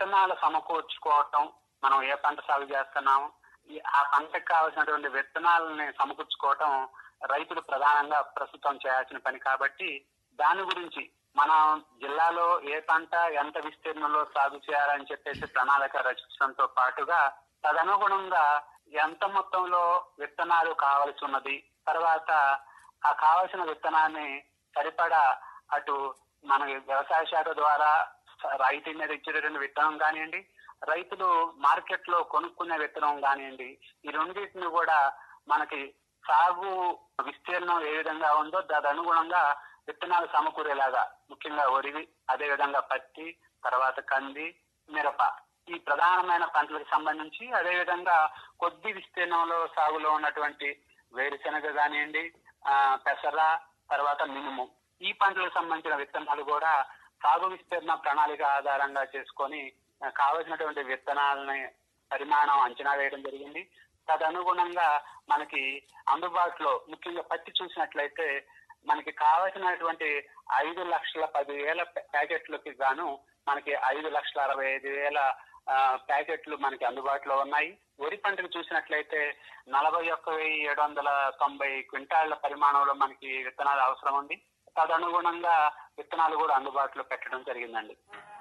విత్తనాలు సమకూర్చుకోవటం మనం ఏ పంట సాగు చేస్తున్నాము ఈ- ఆ పంటకు కావాల్సినటువంటి విత్తనాలని సమకూర్చుకోవటం రైతులు ప్రధానంగా ప్రస్తుతం చేయాల్సిన పని కాబట్టి దాని గురించి మన జిల్లాలో ఏ పంట ఎంత విస్తీర్ణంలో సాగు చేయాలని చెప్పేసి ప్రణాళిక రచించడంతో పాటుగా తదనుగుణంగా ఎంత మొత్తంలో విత్తనాలు కావాల్సి ఉన్నది తర్వాత ఆ కావలసిన విత్తనాన్ని సరిపడా అటు మన వ్యవసాయ శాఖ ద్వారా రైతు మీద ఇచ్చేటటువంటి విత్తనం కానివ్వండి రైతులు మార్కెట్ లో కొనుక్కునే విత్తనం కానివ్వండి ఈ రెండింటిని కూడా మనకి సాగు విస్తీర్ణం ఏ విధంగా ఉందో దాని అనుగుణంగా విత్తనాలు సమకూరేలాగా ముఖ్యంగా వరివి అదే విధంగా పత్తి తర్వాత కంది మిరప ఈ ప్రధానమైన పంటలకు సంబంధించి అదే విధంగా కొద్ది విస్తీర్ణంలో సాగులో ఉన్నటువంటి వేరుశెనగ కానివ్వండి ఆ, పెసర తర్వాత మినుము ఈ పంటలకు సంబంధించిన విత్తనాలు కూడా సాగు విస్తీర్ణ ప్రణాళిక ఆధారంగా చేసుకొని ఆ, కావలసినటువంటి విత్తనాలని పరిమాణం అంచనా వేయడం జరిగింది తదనుగుణంగా మనకి అందుబాటులో ముఖ్యంగా పత్తి చూసినట్లయితే మనకి కావలసినటువంటి ఐదు లక్షల పదివేల ప్యాకెట్లకి గాను మనకి ఐదు లక్షల అరవై ఐదు వేల ఆ, ప్యాకెట్లు మనకి అందుబాటులో ఉన్నాయి వరి పంటకు చూసినట్లయితే నలభై ఒక్క వెయ్యి ఏడు వందల తొంభై క్వింటాళ్ల పరిమాణంలో మనకి విత్తనాలు అవసరం ఉంది తదనుగుణంగా విత్తనాలు కూడా అందుబాటులో పెట్టడం జరిగిందండి